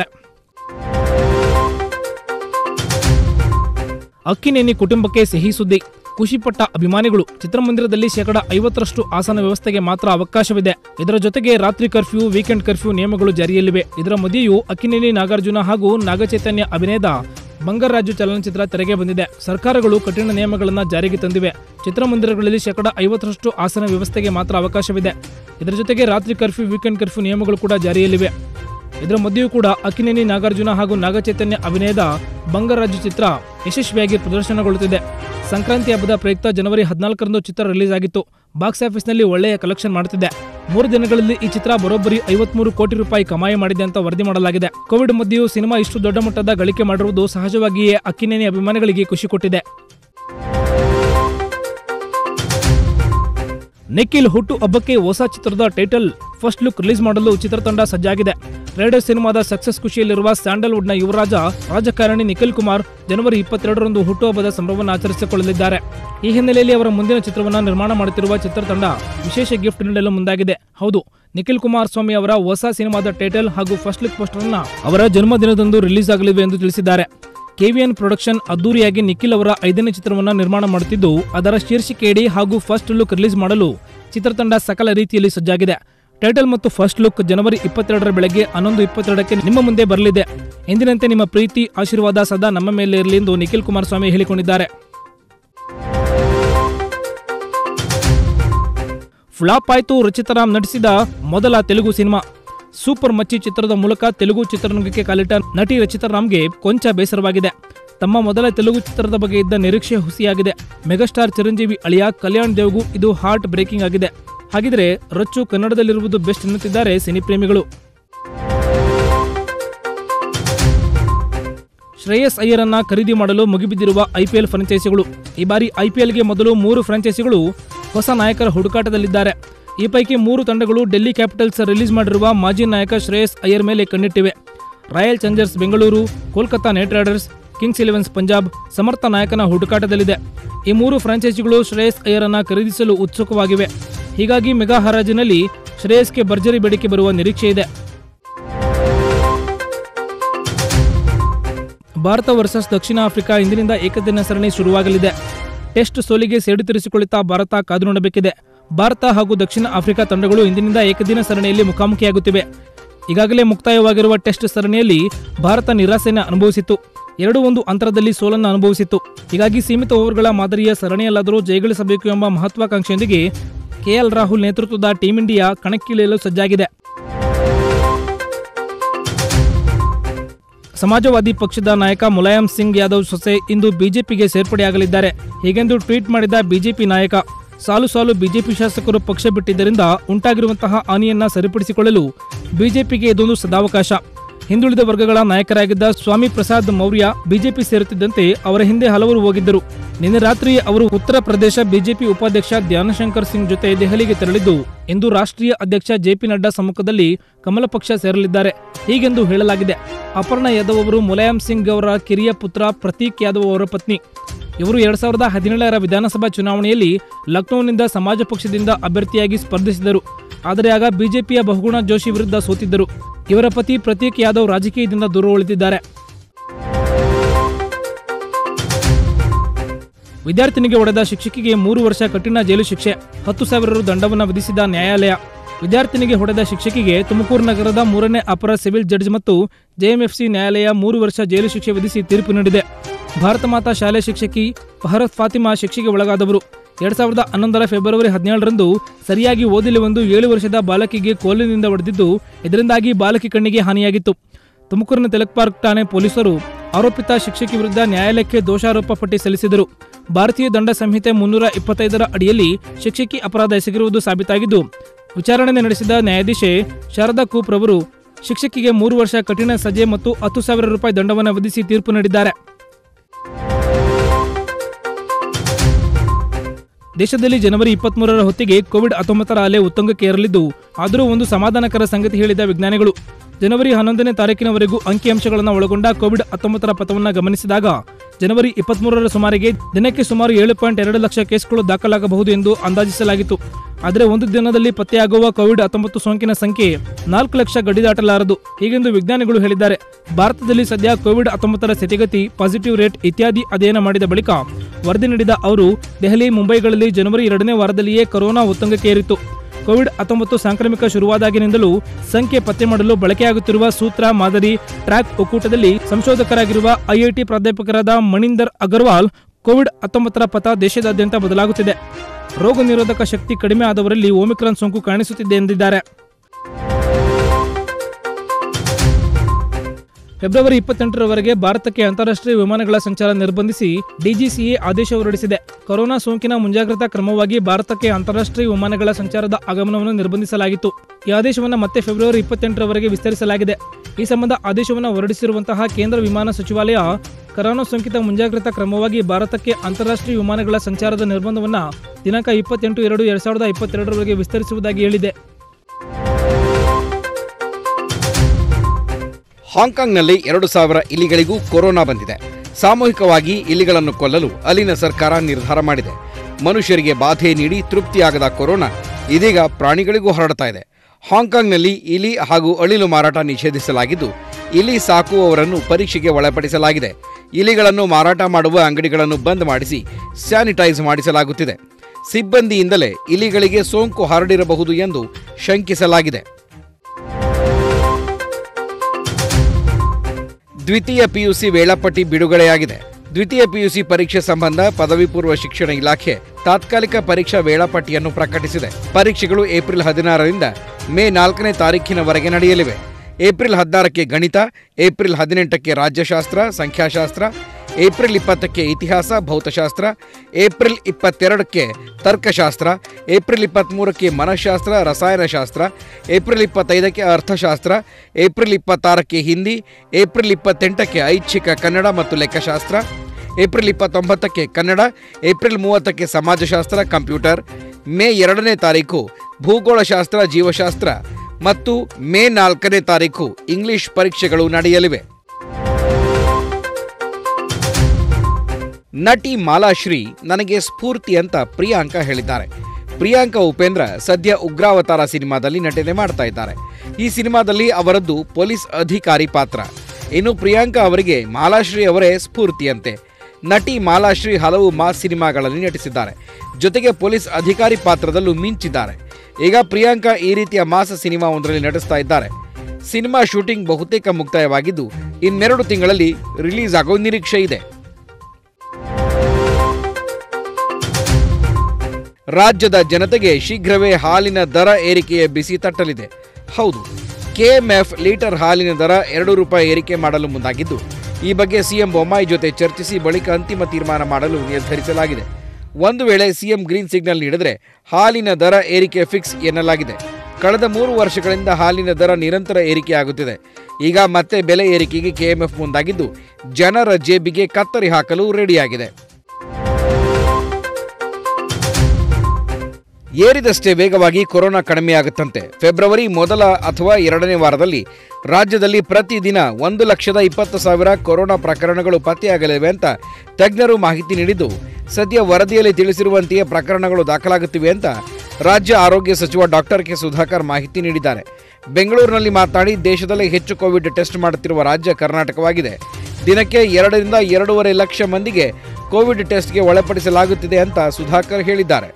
Speaker 2: ಅಕ್ಕಿನೇನಿ ಕುಟುಂಬಕ್ಕೆ ಸಿಹಿ ಸುದ್ದಿ ಖುಷಿಪಟ್ಟ ಅಭಿಮಾನಿಗಳು ಚಿತ್ರಮಂದಿರದಲ್ಲಿ ಶೇಕಡ ಐವತ್ತರಷ್ಟು ಆಸನ ವ್ಯವಸ್ಥೆಗೆ ಮಾತ್ರ ಅವಕಾಶವಿದೆ ಇದರ ಜೊತೆಗೆ ರಾತ್ರಿ ಕರ್ಫ್ಯೂ ವೀಕೆಂಡ್ ಕರ್ಫ್ಯೂ ನಿಯಮಗಳು ಜಾರಿಯಲ್ಲಿವೆ ಇದರ ಮಧ್ಯೆಯೂ ಅಕ್ಕಿನೇನಿ ನಾಗಾರ್ಜುನ ಹಾಗೂ ನಾಗಚೈತನ್ಯ ಅಭಿನಯದ ಬಂಗಾರಾಜು ಚಲನಚಿತ್ರ ತೆರೆಗೆ ಬಂದಿದೆ ಸರ್ಕಾರಗಳು ಕಠಿಣ ನಿಯಮಗಳನ್ನು ಜಾರಿಗೆ ತಂದಿವೆ ಚಿತ್ರಮಂದಿರಗಳಲ್ಲಿ ಶೇಕಡ ಐವತ್ತರಷ್ಟು ಆಸನ ವ್ಯವಸ್ಥೆಗೆ ಮಾತ್ರ ಅವಕಾಶವಿದೆ ಇದರ ಜೊತೆಗೆ ರಾತ್ರಿ ಕರ್ಫ್ಯೂ ವೀಕೆಂಡ್ ಕರ್ಫ್ಯೂ ನಿಯಮಗಳು ಕೂಡ ಜಾರಿಯಲ್ಲಿವೆ ಇದರ ಮಧ್ಯೆಯೂ ಕೂಡ ಅಕ್ಕಿನೇನಿ ನಾಗಾರ್ಜುನ ಹಾಗೂ ನಾಗಚೈತನ್ಯ ಅಭಿನಯದ ಬಂಗರಾಜು ಚಿತ್ರ ಯಶಸ್ವಿಯಾಗಿ ಪ್ರದರ್ಶನಗೊಳ್ಳುತ್ತಿದೆ ಸಂಕ್ರಾಂತಿ ಹಬ್ಬದ ಪ್ರಯುಕ್ತ ಜನವರಿ ಹದಿನಾಲ್ಕರಂದು ಚಿತ್ರ ರಿಲೀಸ್ ಆಗಿತ್ತು ಬಾಕ್ಸ್ ಆಫೀಸ್ನಲ್ಲಿ ಒಳ್ಳೆಯ ಕಲೆಕ್ಷನ್ ಮಾಡುತ್ತಿದೆ ಮೂರು ದಿನಗಳಲ್ಲಿ ಈ ಚಿತ್ರ ಬರೋಬ್ಬರಿ ಐವತ್ಮೂರು ಕೋಟಿ ರೂಪಾಯಿ ಕಮಾಯಿ ಮಾಡಿದೆ ಅಂತ ವರದಿ ಮಾಡಲಾಗಿದೆ ಕೋವಿಡ್ ಮಧ್ಯೆಯೂ ಸಿನಿಮಾ ಇಷ್ಟು ದೊಡ್ಡ ಮಟ್ಟದ ಗಳಿಕೆ ಮಾಡಿರುವುದು ಸಹಜವಾಗಿಯೇ ಅಕ್ಕಿನೇನಿ ಅಭಿಮಾನಿಗಳಿಗೆ ಖುಷಿ ಕೊಟ್ಟಿದೆ ನಿಖಿಲ್ ಹುಟ್ಟು ಹಬ್ಬಕ್ಕೆ ಹೊಸ ಚಿತ್ರದ ಟೈಟಲ್ ಫಸ್ಟ್ ಲುಕ್ ರಿಲೀಸ್ ಮಾಡಲು ಚಿತ್ರತಂಡ ಸಜ್ಜಾಗಿದೆ ರೈಡರ್ ಸಿನಿಮಾದ ಸಕ್ಸಸ್ ಖುಷಿಯಲ್ಲಿರುವ ಸ್ಯಾಂಡಲ್ವುಡ್ನ ಯುವರಾಜ ರಾಜಕಾರಣಿ ನಿಖಿಲ್ ಕುಮಾರ್ ಜನವರಿ ಇಪ್ಪತ್ತೆರಡರಂದು ಹುಟ್ಟುಹಬ್ಬದ ಸಂಭ್ರಮವನ್ನು ಆಚರಿಸಿಕೊಳ್ಳಲಿದ್ದಾರೆ ಈ ಹಿನ್ನೆಲೆಯಲ್ಲಿ ಅವರ ಮುಂದಿನ ಚಿತ್ರವನ್ನು ನಿರ್ಮಾಣ ಮಾಡುತ್ತಿರುವ ಚಿತ್ರತಂಡ ವಿಶೇಷ ಗಿಫ್ಟ್ ನೀಡಲು ಮುಂದಾಗಿದೆ ಹೌದು ನಿಖಿಲ್ ಕುಮಾರಸ್ವಾಮಿ ಅವರ ಹೊಸ ಸಿನಿಮಾದ ಟೈಟಲ್ ಹಾಗೂ ಫಸ್ಟ್ ಲುಕ್ ಪೋಸ್ಟರ್ ಅನ್ನ ಅವರ ಜನ್ಮದಿನದಂದು ರಿಲೀಸ್ ಆಗಲಿವೆ ಎಂದು ತಿಳಿಸಿದ್ದಾರೆ ಕೆವಿಎನ್ ಪ್ರೊಡಕ್ಷನ್ ಅದ್ದೂರಿಯಾಗಿ ನಿಖಿಲ್ ಅವರ ಐದನೇ ಚಿತ್ರವನ್ನು ನಿರ್ಮಾಣ ಮಾಡುತ್ತಿದ್ದು ಅದರ ಶೀರ್ಷಿಕೆಯಡಿ ಹಾಗೂ ಫಸ್ಟ್ ಲುಕ್ ರಿಲೀಸ್ ಮಾಡಲು ಚಿತ್ರತಂಡ ಸಕಲ ರೀತಿಯಲ್ಲಿ ಸಜ್ಜಾಗಿದೆ ಟೈಟಲ್ ಮತ್ತು ಫಸ್ಟ್ ಲುಕ್ ಜನವರಿ ಇಪ್ಪತ್ತೆರಡರ ಬೆಳಗ್ಗೆ ಹನ್ನೊಂದು ಇಪ್ಪತ್ತೆರಡಕ್ಕೆ ನಿಮ್ಮ ಮುಂದೆ ಬರಲಿದೆ ಎಂದಿನಂತೆ ನಿಮ್ಮ ಪ್ರೀತಿ ಆಶೀರ್ವಾದ ಸದಾ ನಮ್ಮ ಮೇಲೆ ಇರಲಿ ಎಂದು ನಿಖಿಲ್ ಕುಮಾರಸ್ವಾಮಿ ಹೇಳಿಕೊಂಡಿದ್ದಾರೆ ಫ್ಲಾಪ್ ಆಯ್ತು ರಚಿತಾರಾಮ್ ನಟಿಸಿದ ಮೊದಲ ತೆಲುಗು ಸಿನಿಮಾ ಸೂಪರ್ ಮಚ್ಚಿ ಚಿತ್ರದ ಮೂಲಕ ತೆಲುಗು ಚಿತ್ರರಂಗಕ್ಕೆ ಕಾಲಿಟ್ಟ ನಟಿ ರಚಿತಾರಾಮ್ಗೆ ಕೊಂಚ ಬೇಸರವಾಗಿದೆ ತಮ್ಮ ಮೊದಲ ತೆಲುಗು ಚಿತ್ರದ ಬಗ್ಗೆ ಇದ್ದ ನಿರೀಕ್ಷೆ ಹುಸಿಯಾಗಿದೆ ಮೆಗಾಸ್ಟಾರ್ ಚಿರಂಜೀವಿ ಅಳಿಯ ಕಲ್ಯಾಣ್ ದೇವ್ಗೂ ಇದು ಹಾರ್ಟ್ ಬ್ರೇಕಿಂಗ್ ಆಗಿದೆ ಹಾಗಿದ್ರೆ ರಚ್ಚು ಕನ್ನಡದಲ್ಲಿರುವುದು ಬೆಸ್ಟ್ ಎನ್ನುತ್ತಿದ್ದಾರೆ ಸಿನಿಪ್ರೇಮಿಗಳು ಶ್ರೇಯಸ್ ಅಯ್ಯರನ್ನ ಖರೀದಿ ಮಾಡಲು ಮುಗಿಬಿದ್ದಿರುವ ಐಪಿಎಲ್ ಫ್ರಾಂಚೈಸಿಗಳು ಈ ಬಾರಿ ಐಪಿಎಲ್ಗೆ ಮೊದಲು ಮೂರು ಫ್ರಾಂಚೈಸಿಗಳು ಹೊಸ ನಾಯಕರ ಹುಡುಕಾಟದಲ್ಲಿದ್ದಾರೆ ಈ ಪೈಕಿ ಮೂರು ತಂಡಗಳು ಡೆಲ್ಲಿ ಕ್ಯಾಪಿಟಲ್ಸ್ ರಿಲೀಸ್ ಮಾಡಿರುವ ಮಾಜಿ ನಾಯಕ ಶ್ರೇಯಸ್ ಅಯ್ಯರ್ ಮೇಲೆ ಕಣ್ಣಿಟ್ಟಿವೆ royal challengers Bengaluru Kolkata knight riders kings elevens Punjab ಸಮರ್ಥ ನಾಯಕನ ಹುಡುಕಾಟದಲ್ಲಿದೆ ಈ ಮೂರು ಫ್ರಾಂಚೈಸಿಗಳು ಶ್ರೇಯಸ್ ಅಯ್ಯರನ್ನ ಖರೀದಿಸಲು ಉತ್ಸುಕವಾಗಿವೆ ಹೀಗಾಗಿ ಮೆಗಾ ಹರಾಜಿನಲ್ಲಿ ಶ್ರೇಯಸ್ಗೆ ಭರ್ಜರಿ ಬೇಡಿಕೆ ಬರುವ ನಿರೀಕ್ಷೆ ಇದೆ ಭಾರತ ವರ್ಸಸ್ ದಕ್ಷಿಣ ಆಫ್ರಿಕಾ ಇಂದಿನಿಂದ ಏಕದಿನ ಸರಣಿ ಶುರುವಾಗಲಿದೆ ಟೆಸ್ಟ್ ಸೋಲಿಗೆ ಸೇಡು ತೀರಿಸಿಕೊಳ್ಳುತ್ತಾ ಭಾರತ ಕಾದು ನೋಡಬೇಕಿದೆ ಭಾರತ ಹಾಗೂ ದಕ್ಷಿಣ ಆಫ್ರಿಕಾ ತಂಡಗಳು ಇಂದಿನಿಂದ ಏಕದಿನ ಸರಣಿಯಲ್ಲಿ ಮುಖಾಮುಖಿಯಾಗುತ್ತಿವೆ ಈಗಾಗಲೇ ಮುಕ್ತಾಯವಾಗಿರುವ ಟೆಸ್ಟ್ ಸರಣಿಯಲ್ಲಿ ಭಾರತ ನಿರಾಸೆಯನ್ನು ಅನುಭವಿಸಿತ್ತು ಎರಡು ಒಂದು ಅಂತರದಲ್ಲಿ ಸೋಲನ್ನು ಅನುಭವಿಸಿತ್ತು ಹೀಗಾಗಿ ಸೀಮಿತ ಓವರ್ಗಳ ಮಾದರಿಯ ಸರಣಿಯಲ್ಲಾದರೂ ಜಯಗಳಿಸಬೇಕು ಎಂಬ ಮಹತ್ವಾಕಾಂಕ್ಷೆಯೊಂದಿಗೆ ಕೆಎಲ್ ರಾಹುಲ್ ನೇತೃತ್ವದ ಟೀಂ ಇಂಡಿಯಾ ಕಣಕ್ಕಿಳಿಯಲು ಸಜ್ಜಾಗಿದೆ ಸಮಾಜವಾದಿ ಪಕ್ಷದ ನಾಯಕ ಮುಲಾಯಂ ಸಿಂಗ್ ಯಾದವ್ ಸೊಸೆ ಇಂದು ಬಿಜೆಪಿಗೆ ಸೇರ್ಪಡೆಯಾಗಲಿದ್ದಾರೆ ಹೀಗೆಂದು ಟ್ವೀಟ್ ಮಾಡಿದ ಬಿಜೆಪಿ ನಾಯಕ ಸಾಲು ಸಾಲು ಬಿಜೆಪಿ ಶಾಸಕರು ಪಕ್ಷ ಬಿಟ್ಟಿದ್ದರಿಂದ ಉಂಟಾಗಿರುವಂತಹ ಹಾನಿಯನ್ನ ಸರಿಪಡಿಸಿಕೊಳ್ಳಲು ಬಿಜೆಪಿಗೆ ಇದೊಂದು ಸದಾವಕಾಶ ಹಿಂದುಳಿದ ವರ್ಗಗಳ ನಾಯಕರಾಗಿದ್ದ ಸ್ವಾಮಿ ಪ್ರಸಾದ್ ಮೌರ್ಯ ಬಿಜೆಪಿ ಸೇರುತ್ತಿದ್ದಂತೆ ಅವರ ಹಿಂದೆ ಹಲವರು ಹೋಗಿದ್ದರು ನಿನ್ನೆ ರಾತ್ರಿ ಅವರು ಉತ್ತರ ಪ್ರದೇಶ ಬಿಜೆಪಿ ಉಪಾಧ್ಯಕ್ಷ ಧ್ಯಾನಶಂಕರ್ ಸಿಂಗ್ ಜೊತೆ ದೆಹಲಿಗೆ ತೆರಳಿದ್ದು ಇಂದು ರಾಷ್ಟ್ರೀಯ ಅಧ್ಯಕ್ಷ ಜೆಪಿ ನಡ್ಡಾ ಸಮ್ಮುಖದಲ್ಲಿ ಕಮಲ ಪಕ್ಷ ಸೇರಲಿದ್ದಾರೆ ಹೀಗೆಂದು ಹೇಳಲಾಗಿದೆ ಅಪರ್ಣ ಯಾದವ್ ಅವರು ಮುಲಾಯಂ ಸಿಂಗ್ ಅವರ ಕಿರಿಯ ಪುತ್ರ ಪ್ರತೀಕ್ ಯಾದವ್ ಅವರ ಪತ್ನಿ ಇವರು ಎರಡ್ ಸಾವಿರದ ಹದಿನೇಳರ ವಿಧಾನಸಭಾ ಚುನಾವಣೆಯಲ್ಲಿ ಲಕ್ನೋನಿಂದ ಸಮಾಜ ಪಕ್ಷದಿಂದ ಅಭ್ಯರ್ಥಿಯಾಗಿ ಸ್ಪರ್ಧಿಸಿದರು ಆದರೆ ಆಗ ಬಿಜೆಪಿಯ ಬಹುಗುಣ ಜೋಶಿ ವಿರುದ್ಧ ಸೋತಿದ್ದರು ಇವರ ಪತಿ ಪ್ರತೀಕ್ ಯಾದವ್ ರಾಜಕೀಯದಿಂದ ದೂರ ಉಳಿದಿದ್ದಾರೆ ವಿದ್ಯಾರ್ಥಿನಿಗೆ ಹೊಡೆದ ಶಿಕ್ಷಕಿಗೆ ಮೂರು ವರ್ಷ ಕಠಿಣ ಜೈಲು ಶಿಕ್ಷೆ ಹತ್ತು ಸಾವಿರ ರು ದಂಡವನ್ನು ವಿಧಿಸಿದ ನ್ಯಾಯಾಲಯ ವಿದ್ಯಾರ್ಥಿನಿಗೆ ಹೊಡೆದ ಶಿಕ್ಷಕಿಗೆ ತುಮಕೂರು ನಗರದ ಮೂರನೇ ಅಪರ ಸಿವಿಲ್ ಜಡ್ಜ್ ಮತ್ತು ಜೆಎಂಎಫ್ಸಿ ನ್ಯಾಯಾಲಯ ಮೂರು ವರ್ಷ ಜೈಲು ಶಿಕ್ಷೆ ವಿಧಿಸಿ ತೀರ್ಪು ನೀಡಿದೆ ಭಾರತ ಮಾತಾ ಶಾಲೆ ಶಿಕ್ಷಕಿ ಫಹರತ್ ಫಾತಿಮಾ ಶಿಕ್ಷೆಗೆ ಒಳಗಾದವರು ಎರಡ್ ಸಾವಿರದ ಹನ್ನೊಂದರ ಫೆಬ್ರವರಿ ಹದಿನೇಳರಂದು ಸರಿಯಾಗಿ ಓದಿಲ್ಲವೆಂದು ಏಳು ವರ್ಷದ ಬಾಲಕಿಗೆ ಕೋಲಿನಿಂದ ಹೊಡೆದಿದ್ದು ಇದರಿಂದಾಗಿ ಬಾಲಕಿ ಕಣ್ಣಿಗೆ ಹಾನಿಯಾಗಿತ್ತು ತುಮಕೂರಿನ ತಿಲಕ್ ಪಾರ್ಕ್ ಠಾಣೆ ಪೊಲೀಸರು ಆರೋಪಿತ ಶಿಕ್ಷಕಿ ವಿರುದ್ಧ ನ್ಯಾಯಾಲಯಕ್ಕೆ ದೋಷಾರೋಪ ಪಟ್ಟಿ ಸಲ್ಲಿಸಿದರು ಭಾರತೀಯ ದಂಡ ಸಂಹಿತೆ ಮುನ್ನೂರ ಇಪ್ಪತ್ತೈದರ ಅಡಿಯಲ್ಲಿ ಶಿಕ್ಷಕಿ ಅಪರಾಧ ಎಸಗಿರುವುದು ಸಾಬೀತಾಗಿದ್ದು ವಿಚಾರಣೆ ನಡೆಸಿದ ನ್ಯಾಯಾಧೀಶೆ ಶಾರದಾ ಕೂಪ್ ರವರು ಶಿಕ್ಷಕಿಗೆ ಮೂರು ವರ್ಷ ಕಠಿಣ ಸಜೆ ಮತ್ತು ಹತ್ತು ಸಾವಿರ ರೂಪಾಯಿ ದಂಡವನ್ನು ವಿಧಿಸಿ ತೀರ್ಪು ನೀಡಿದ್ದಾರೆ ದೇಶದಲ್ಲಿ ಜನವರಿ ಇಪ್ಪತ್ಮೂರರ ಹೊತ್ತಿಗೆ ಕೋವಿಡ್ ಹತ್ತೊಂಬತ್ತರ ಅಲೆ ಉತ್ತುಂಗಕ್ಕೆ ಏರಲಿದ್ದು ಆದರೂ ಒಂದು ಸಮಾಧಾನಕರ ಸಂಗತಿ ಹೇಳಿದ ವಿಜ್ಞಾನಿಗಳು ಜನವರಿ ಹನ್ನೊಂದನೇ ತಾರೀಕಿನವರೆಗೂ ಅಂಕಿಅಂಶಗಳನ್ನು ಒಳಗೊಂಡ ಕೋವಿಡ್ ಹತ್ತೊಂಬತ್ತರ ಪಥವನ್ನು ಗಮನಿಸಿದಾಗ ಜನವರಿ ಇಪ್ಪತ್ಮೂರರ ಸುಮಾರಿಗೆ ದಿನಕ್ಕೆ ಸುಮಾರು ಏಳು ಪಾಯಿಂಟ್ ಎರಡು ಲಕ್ಷ ಕೇಸ್ಗಳು ದಾಖಲಾಗಬಹುದು ಎಂದು ಅಂದಾಜಿಸಲಾಗಿತ್ತು ಆದರೆ ಒಂದು ದಿನದಲ್ಲಿ ಪತ್ತೆಯಾಗುವ ಕೋವಿಡ್ ಹತ್ತೊಂಬತ್ತು ಸೋಂಕಿನ ಸಂಖ್ಯೆ ನಾಲ್ಕು ಲಕ್ಷ ಗಡಿ ದಾಟಲಾರದು ಹೀಗೆಂದು ವಿಜ್ಞಾನಿಗಳು ಹೇಳಿದ್ದಾರೆ ಭಾರತದಲ್ಲಿ ಸದ್ಯ ಕೋವಿಡ್ ಹತ್ತೊಂಬತ್ತರ ಸ್ಥಿತಿಗತಿ ಪಾಸಿಟಿವ್ ರೇಟ್ ಇತ್ಯಾದಿ ಅಧ್ಯಯನ ಮಾಡಿದ ಬಳಿಕ ವರದಿ ನೀಡಿದ ಅವರು ದೆಹಲಿ ಮುಂಬೈಗಳಲ್ಲಿ ಜನವರಿ ಎರಡನೇ ವಾರದಲ್ಲಿಯೇ ಕೊರೋನಾ ಉತ್ತುಂಗಕ್ಕೆ ಏರಿತ್ತು ಕೋವಿಡ್ ಹತ್ತೊಂಬತ್ತು ಸಾಂಕ್ರಾಮಿಕ ಶುರುವಾದಾಗಿನಿಂದಲೂ ಸಂಖ್ಯೆ ಪತ್ತೆ ಮಾಡಲು ಬಳಕೆಯಾಗುತ್ತಿರುವ ಸೂತ್ರ ಮಾದರಿ ಟ್ರ್ಯಾಕ್ ಒಕ್ಕೂಟದಲ್ಲಿ ಸಂಶೋಧಕರಾಗಿರುವ ಐಐಟಿ ಪ್ರಾಧ್ಯಾಪಕರಾದ ಮಣಿಂದರ್ ಅಗರ್ವಾಲ್ ಕೋವಿಡ್ ಹತ್ತೊಂಬತ್ತರ ಪಥ ದೇಶದಾದ್ಯಂತ ಬದಲಾಗುತ್ತಿದೆ ರೋಗ ನಿರೋಧಕ ಶಕ್ತಿ ಕಡಿಮೆ ಆದವರಲ್ಲಿ ಓಮಿಕ್ರಾನ್ ಸೋಂಕು ಕಾಣಿಸುತ್ತಿದೆ ಎಂದಿದ್ದಾರೆ ಫೆಬ್ರವರಿ ಇಪ್ಪತ್ತೆಂಟರವರೆಗೆ ಭಾರತಕ್ಕೆ ಅಂತಾರಾಷ್ಟ್ರೀಯ ವಿಮಾನಗಳ ಸಂಚಾರ ನಿರ್ಬಂಧಿಸಿ ಡಿಜಿಸಿಎ ಆದೇಶ ಹೊರಡಿಸಿದೆ ಕೊರೋನಾ ಸೋಂಕಿನ ಮುಂಜಾಗ್ರತಾ ಕ್ರಮವಾಗಿ ಭಾರತಕ್ಕೆ ಅಂತಾರಾಷ್ಟ್ರೀಯ ವಿಮಾನಗಳ ಸಂಚಾರದ ಆಗಮನವನ್ನು ನಿರ್ಬಂಧಿಸಲಾಗಿತ್ತು ಈ ಆದೇಶವನ್ನು ಮತ್ತೆ ಫೆಬ್ರವರಿ ಇಪ್ಪತ್ತೆಂಟರವರೆಗೆ ವಿಸ್ತರಿಸಲಾಗಿದೆ ಈ ಸಂಬಂಧ ಆದೇಶವನ್ನು ಹೊರಡಿಸಿರುವಂತಹ ಕೇಂದ್ರ ವಿಮಾನ ಸಚಿವಾಲಯ ಕೊರೋನಾ ಸೋಂಕಿತ ಮುಂಜಾಗ್ರತಾ ಕ್ರಮವಾಗಿ ಭಾರತಕ್ಕೆ ಅಂತಾರಾಷ್ಟ್ರೀಯ ವಿಮಾನಗಳ ಸಂಚಾರದ ನಿರ್ಬಂಧವನ್ನು ದಿನಾಂಕ ಇಪ್ಪತ್ತೆಂಟು ಎರಡು ಎರಡ್ ಸಾವಿರದ ಇಪ್ಪತ್ತೆರಡರವರೆಗೆ ವಿಸ್ತರಿಸುವುದಾಗಿ ಹೇಳಿದೆ
Speaker 3: ಹಾಂಕಾಂಗ್ನಲ್ಲಿ ಎರಡು ಸಾವಿರ ಇಲಿಗಳಿಗೂ ಕೊರೋನಾ ಬಂದಿದೆ ಸಾಮೂಹಿಕವಾಗಿ ಇಲಿಗಳನ್ನು ಕೊಲ್ಲಲು ಅಲ್ಲಿನ ಸರ್ಕಾರ ನಿರ್ಧಾರ ಮಾಡಿದೆ ಮನುಷ್ಯರಿಗೆ ಬಾಧೆ ನೀಡಿ ತೃಪ್ತಿಯಾಗದ ಕೊರೋನಾ ಇದೀಗ ಪ್ರಾಣಿಗಳಿಗೂ ಹರಡ್ತಾ ಇದೆ ಹಾಂಕಾಂಗ್ನಲ್ಲಿ ಇಲಿ ಹಾಗೂ ಅಳಿಲು ಮಾರಾಟ ನಿಷೇಧಿಸಲಾಗಿದ್ದು ಇಲಿ ಸಾಕುವವರನ್ನು ಪರೀಕ್ಷೆಗೆ ಒಳಪಡಿಸಲಾಗಿದೆ ಇಲಿಗಳನ್ನು ಮಾರಾಟ ಮಾಡುವ ಅಂಗಡಿಗಳನ್ನು ಬಂದ್ ಮಾಡಿಸಿ ಸ್ಯಾನಿಟೈಸ್ ಮಾಡಿಸಲಾಗುತ್ತಿದೆ ಸಿಬ್ಬಂದಿಯಿಂದಲೇ ಇಲಿಗಳಿಗೆ ಸೋಂಕು ಹರಡಿರಬಹುದು ಎಂದು ಶಂಕಿಸಲಾಗಿದೆ ದ್ವಿತೀಯ ಪಿಯುಸಿ ವೇಳಾಪಟ್ಟಿ ಬಿಡುಗಡೆಯಾಗಿದೆ ದ್ವಿತೀಯ ಪಿಯುಸಿ ಪರೀಕ್ಷೆ ಸಂಬಂಧ ಪದವಿ ಪೂರ್ವ ಶಿಕ್ಷಣ ಇಲಾಖೆ ತಾತ್ಕಾಲಿಕ ಪರೀಕ್ಷಾ ವೇಳಾಪಟ್ಟಿಯನ್ನು ಪ್ರಕಟಿಸಿದೆ ಪರೀಕ್ಷೆಗಳು ಏಪ್ರಿಲ್ ಹದಿನಾರರಿಂದ ಮೇ ನಾಲ್ಕನೇ ತಾರೀಖಿನವರೆಗೆ ನಡೆಯಲಿವೆ ಏಪ್ರಿಲ್ ಹದಿನಾರಕ್ಕೆ ಗಣಿತ ಏಪ್ರಿಲ್ ಹದಿನೆಂಟಕ್ಕೆ ರಾಜ್ಯಶಾಸ್ತ್ರ ಸಂಖ್ಯಾಶಾಸ್ತ್ರ ಏಪ್ರಿಲ್ ಇಪ್ಪತ್ತಕ್ಕೆ ಇತಿಹಾಸ ಭೌತಶಾಸ್ತ್ರ ಏಪ್ರಿಲ್ ಇಪ್ಪತ್ತೆರಡಕ್ಕೆ ತರ್ಕಶಾಸ್ತ್ರ ಏಪ್ರಿಲ್ ಇಪ್ಪತ್ತ್ಮೂರಕ್ಕೆ ಮನಃಶಾಸ್ತ್ರ ರಸಾಯನಶಾಸ್ತ್ರ ಏಪ್ರಿಲ್ ಇಪ್ಪತ್ತೈದಕ್ಕೆ ಅರ್ಥಶಾಸ್ತ್ರ ಏಪ್ರಿಲ್ ಇಪ್ಪತ್ತಾರಕ್ಕೆ ಹಿಂದಿ ಏಪ್ರಿಲ್ ಇಪ್ಪತ್ತೆಂಟಕ್ಕೆ ಐಚ್ಛಿಕ ಕನ್ನಡ ಮತ್ತು ಲೆಕ್ಕಶಾಸ್ತ್ರ ಏಪ್ರಿಲ್ ಇಪ್ಪತ್ತೊಂಬತ್ತಕ್ಕೆ ಕನ್ನಡ ಏಪ್ರಿಲ್ ಮೂವತ್ತಕ್ಕೆ ಸಮಾಜಶಾಸ್ತ್ರ ಕಂಪ್ಯೂಟರ್ ಮೇ ಎರಡನೇ ತಾರೀಕು ಭೂಗೋಳಶಾಸ್ತ್ರ ಜೀವಶಾಸ್ತ್ರ ಮತ್ತು ಮೇ ನಾಲ್ಕನೇ ತಾರೀಕು ಇಂಗ್ಲಿಷ್ ಪರೀಕ್ಷೆಗಳು ನಡೆಯಲಿವೆ ನಟಿ ಮಾಲಾಶ್ರೀ ನನಗೆ ಸ್ಫೂರ್ತಿ ಅಂತ ಪ್ರಿಯಾಂಕಾ ಹೇಳಿದ್ದಾರೆ ಪ್ರಿಯಾಂಕಾ ಉಪೇಂದ್ರ ಸದ್ಯ ಉಗ್ರಾವತಾರ ಸಿನಿಮಾದಲ್ಲಿ ನಟನೆ ಮಾಡ್ತಾ ಇದ್ದಾರೆ ಈ ಸಿನಿಮಾದಲ್ಲಿ ಅವರದ್ದು ಪೊಲೀಸ್ ಅಧಿಕಾರಿ ಪಾತ್ರ ಇನ್ನು ಪ್ರಿಯಾಂಕಾ ಅವರಿಗೆ ಮಾಲಾಶ್ರೀ ಅವರೇ ಸ್ಫೂರ್ತಿಯಂತೆ ನಟಿ ಮಾಲಾಶ್ರೀ ಹಲವು ಮಾಸ್ ಸಿನಿಮಾಗಳಲ್ಲಿ ನಟಿಸಿದ್ದಾರೆ ಜೊತೆಗೆ ಪೊಲೀಸ್ ಅಧಿಕಾರಿ ಪಾತ್ರದಲ್ಲೂ ಮಿಂಚಿದ್ದಾರೆ ಈಗ ಪ್ರಿಯಾಂಕಾ ಈ ರೀತಿಯ ಮಾಸ ಸಿನಿಮಾ ಒಂದರಲ್ಲಿ ನಟಿಸ್ತಾ ಇದ್ದಾರೆ ಸಿನಿಮಾ ಶೂಟಿಂಗ್ ಬಹುತೇಕ ಮುಕ್ತಾಯವಾಗಿದ್ದು ಇನ್ನೆರಡು ತಿಂಗಳಲ್ಲಿ ರಿಲೀಸ್ ಆಗೋ ನಿರೀಕ್ಷೆ ಇದೆ ರಾಜ್ಯದ ಜನತೆಗೆ ಶೀಘ್ರವೇ ಹಾಲಿನ ದರ ಏರಿಕೆಯ ಬಿಸಿ ತಟ್ಟಲಿದೆ ಹೌದು ಕೆಎಂಎಫ್ ಲೀಟರ್ ಹಾಲಿನ ದರ ಎರಡು ರೂಪಾಯಿ ಏರಿಕೆ ಮಾಡಲು ಮುಂದಾಗಿದ್ದು ಈ ಬಗ್ಗೆ ಸಿಎಂ ಬೊಮ್ಮಾಯಿ ಜೊತೆ ಚರ್ಚಿಸಿ ಬಳಿಕ ಅಂತಿಮ ತೀರ್ಮಾನ ಮಾಡಲು ನಿರ್ಧರಿಸಲಾಗಿದೆ ಒಂದು ವೇಳೆ ಸಿಎಂ ಗ್ರೀನ್ ಸಿಗ್ನಲ್ ನೀಡಿದರೆ ಹಾಲಿನ ದರ ಏರಿಕೆ ಫಿಕ್ಸ್ ಎನ್ನಲಾಗಿದೆ ಕಳೆದ ಮೂರು ವರ್ಷಗಳಿಂದ ಹಾಲಿನ ದರ ನಿರಂತರ ಏರಿಕೆಯಾಗುತ್ತಿದೆ ಈಗ ಮತ್ತೆ ಬೆಲೆ ಏರಿಕೆಗೆ ಕೆಎಂಎಫ್ ಮುಂದಾಗಿದ್ದು ಜನರ ಜೇಬಿಗೆ ಕತ್ತರಿ ಹಾಕಲು ರೆಡಿಯಾಗಿದೆ ಏರಿದಷ್ಟೇ ವೇಗವಾಗಿ ಕೊರೋನಾ ಕಡಿಮೆಯಾಗುತ್ತಂತೆ ಫೆಬ್ರವರಿ ಮೊದಲ ಅಥವಾ ಎರಡನೇ ವಾರದಲ್ಲಿ ರಾಜ್ಯದಲ್ಲಿ ಪ್ರತಿದಿನ ಒಂದು ಲಕ್ಷದ ಇಪ್ಪತ್ತು ಸಾವಿರ ಕೊರೋನಾ ಪ್ರಕರಣಗಳು ಪತ್ತೆಯಾಗಲಿವೆ ಅಂತ ತಜ್ಞರು ಮಾಹಿತಿ ನೀಡಿದ್ದು ಸದ್ಯ ವರದಿಯಲ್ಲಿ ತಿಳಿಸಿರುವಂತೆಯೇ ಪ್ರಕರಣಗಳು ದಾಖಲಾಗುತ್ತಿವೆ ಅಂತ ರಾಜ್ಯ ಆರೋಗ್ಯ ಸಚಿವ ಡಾಕ್ಟರ್ ಕೆ ಸುಧಾಕರ್ ಮಾಹಿತಿ ನೀಡಿದ್ದಾರೆ ಬೆಂಗಳೂರಿನಲ್ಲಿ ಮಾತನಾಡಿ ದೇಶದಲ್ಲಿ ಹೆಚ್ಚು ಕೋವಿಡ್ ಟೆಸ್ಟ್ ಮಾಡುತ್ತಿರುವ ರಾಜ್ಯ ಕರ್ನಾಟಕವಾಗಿದೆ ದಿನಕ್ಕೆ ಎರಡರಿಂದ ಎರಡೂವರೆ ಲಕ್ಷ ಮಂದಿಗೆ ಕೋವಿಡ್ ಟೆಸ್ಟ್ಗೆ ಒಳಪಡಿಸಲಾಗುತ್ತಿದೆ ಅಂತ ಸುಧಾಕರ್ ಹೇಳಿದ್ದಾರೆ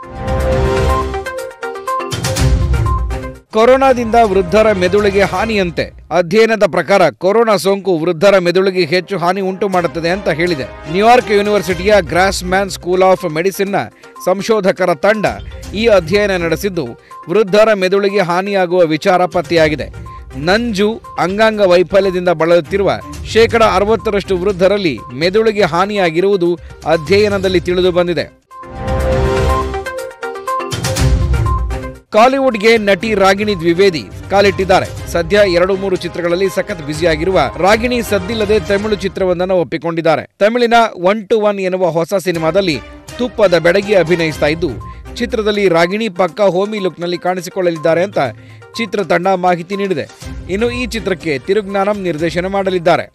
Speaker 3: ಕೊರೋನಾದಿಂದ ವೃದ್ಧರ ಮೆದುಳಿಗೆ ಹಾನಿಯಂತೆ ಅಧ್ಯಯನದ ಪ್ರಕಾರ ಕೊರೋನಾ ಸೋಂಕು ವೃದ್ಧರ ಮೆದುಳಿಗೆ ಹೆಚ್ಚು ಹಾನಿ ಉಂಟು ಮಾಡುತ್ತದೆ ಅಂತ ಹೇಳಿದೆ ನ್ಯೂಯಾರ್ಕ್ ಯೂನಿವರ್ಸಿಟಿಯ ಗ್ರಾಸ್ ಮ್ಯಾನ್ ಸ್ಕೂಲ್ ಆಫ್ ಮೆಡಿಸಿನ್ನ ಸಂಶೋಧಕರ ತಂಡ ಈ ಅಧ್ಯಯನ ನಡೆಸಿದ್ದು ವೃದ್ಧರ ಮೆದುಳಿಗೆ ಹಾನಿಯಾಗುವ ವಿಚಾರ ಪತ್ತೆಯಾಗಿದೆ ನಂಜು ಅಂಗಾಂಗ ವೈಫಲ್ಯದಿಂದ ಬಳಲುತ್ತಿರುವ ಶೇಕಡ ಅರವತ್ತರಷ್ಟು ವೃದ್ಧರಲ್ಲಿ ಮೆದುಳಿಗೆ ಹಾನಿಯಾಗಿರುವುದು ಅಧ್ಯಯನದಲ್ಲಿ ತಿಳಿದು ಬಂದಿದೆ ಕಾಲಿವುಡ್ಗೆ ನಟಿ ರಾಗಿಣಿ ದ್ವಿವೇದಿ ಕಾಲಿಟ್ಟಿದ್ದಾರೆ ಸದ್ಯ ಎರಡು ಮೂರು ಚಿತ್ರಗಳಲ್ಲಿ ಸಖತ್ ಬ್ಯುಸಿಯಾಗಿರುವ ರಾಗಿಣಿ ಸದ್ದಿಲ್ಲದೆ ತಮಿಳು ಚಿತ್ರವೊಂದನ್ನು ಒಪ್ಪಿಕೊಂಡಿದ್ದಾರೆ ತಮಿಳಿನ ಒನ್ ಟು ಒನ್ ಎನ್ನುವ ಹೊಸ ಸಿನಿಮಾದಲ್ಲಿ ತುಪ್ಪದ ಬೆಡಗಿ ಅಭಿನಯಿಸ್ತಾ ಇದ್ದು ಚಿತ್ರದಲ್ಲಿ ರಾಗಿಣಿ ಪಕ್ಕ ಹೋಮಿ ಲುಕ್ನಲ್ಲಿ ಕಾಣಿಸಿಕೊಳ್ಳಲಿದ್ದಾರೆ ಅಂತ ಚಿತ್ರತಂಡ ಮಾಹಿತಿ ನೀಡಿದೆ ಇನ್ನು ಈ ಚಿತ್ರಕ್ಕೆ ತಿರುಜ್ಞಾನಂ ನಿರ್ದೇಶನ ಮಾಡಲಿದ್ದಾರೆ